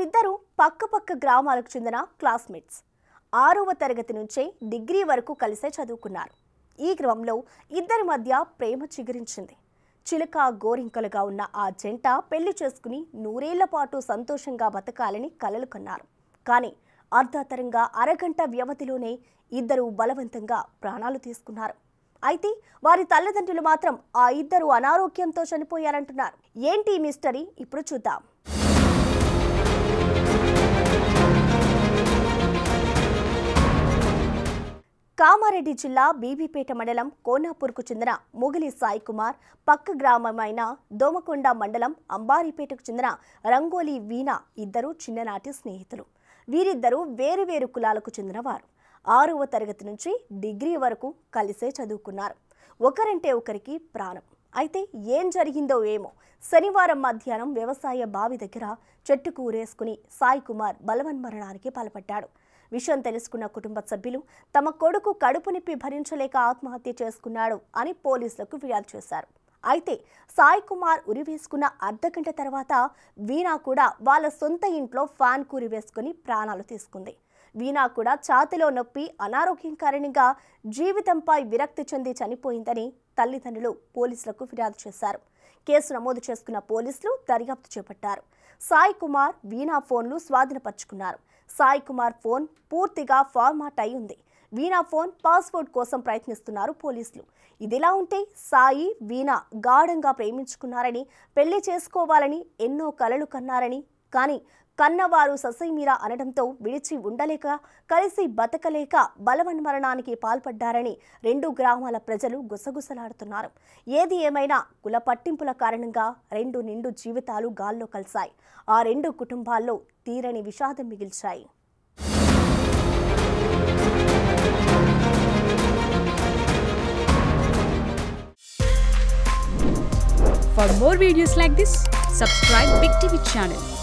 వారిద్దరూ పక్కపక్క గ్రామాలకు చెందిన క్లాస్మేట్స్ ఆరవ తరగతి నుంచే డిగ్రీ వరకు కలిసే చదువుకున్నారు ఈ క్రమంలో ఇద్దరి మధ్య ప్రేమ చిగురించింది చిలుక గోరింకలుగా ఉన్న ఆ జంట పెళ్లి చేసుకుని నూరేళ్ల పాటు సంతోషంగా బతకాలని కలలు కన్నారు కానీ అర్ధాతరంగా అరగంట వ్యవధిలోనే ఇద్దరు బలవంతంగా ప్రాణాలు తీసుకున్నారు అయితే వారి తల్లిదండ్రులు మాత్రం ఆ ఇద్దరు అనారోగ్యంతో చనిపోయారంటున్నారు ఏంటి ఈ మిస్టరీ ఇప్పుడు చూద్దాం కామారెడ్డి జిల్లా బీబీపేట మండలం కోనాపూర్కు చెందిన ముగిలి సాయి కుమార్ పక్క గ్రామమైన దోమకొండ మండలం అంబారిపేటకు చెందిన రంగోలి వీణ ఇద్దరు చిన్ననాటి స్నేహితులు వీరిద్దరూ వేరువేరు కులాలకు చెందినవారు ఆరవ తరగతి నుంచి డిగ్రీ వరకు కలిసే చదువుకున్నారు ఒకరంటే ఒకరికి ప్రాణం అయితే ఏం జరిగిందో ఏమో శనివారం మధ్యాహ్నం వ్యవసాయ బావి దగ్గర చెట్టుకు ఊరేసుకుని సాయి కుమార్ బలవన్మరణానికి పాల్పడ్డాడు విషయం తెలుసుకున్న కుటుంబ సభ్యులు తమ కొడుకు కడుపు నొప్పి భరించలేక ఆత్మహత్య చేసుకున్నాడు అని పోలీసులకు ఫిర్యాదు చేశారు అయితే సాయి కుమార్ ఉరివేసుకున్న అర్ధగంట తర్వాత వీణా కూడా వాళ్ళ సొంత ఇంట్లో ఫ్యాన్ కూరి వేసుకుని ప్రాణాలు తీసుకుంది వీణా కూడా ఛాతిలో నొప్పి అనారోగ్యం కారణంగా జీవితంపై విరక్తి చెంది చనిపోయిందని తల్లిదండ్రులు పోలీసులకు ఫిర్యాదు చేశారు కేసు నమోదు చేసుకున్న పోలీసులు దర్యాప్తు చేపట్టారు సాయి కుమార్ వీణా ఫోన్లు స్వాధీనపరుచుకున్నారు సాయి కుమార్ ఫోన్ పూర్తిగా ఫార్మాట్ అయి ఉంది వీణా ఫోన్ పాస్పోర్ట్ కోసం ప్రయత్నిస్తున్నారు పోలీసులు ఇదిలా ఉంటే సాయి వీణా గాఢంగా ప్రేమించుకున్నారని పెళ్లి చేసుకోవాలని ఎన్నో కలలు కన్నారని కానీ కన్నవారు ససైమీరా అనడంతో విడిచి ఉండలేక కలిసి బతకలేక బలవన్మరణానికి పాల్పడ్డారని రెండు గ్రామాల ప్రజలు గుసగుసలాడుతున్నారు ఏది ఏమైనా కుల పట్టింపుల కారణంగా రెండు నిండు జీవితాలు గాల్లో కలిశాయి ఆ రెండు కుటుంబాల్లో తీరని విషాదం మిగిల్చాయి For more videos like this, subscribe Big TV channel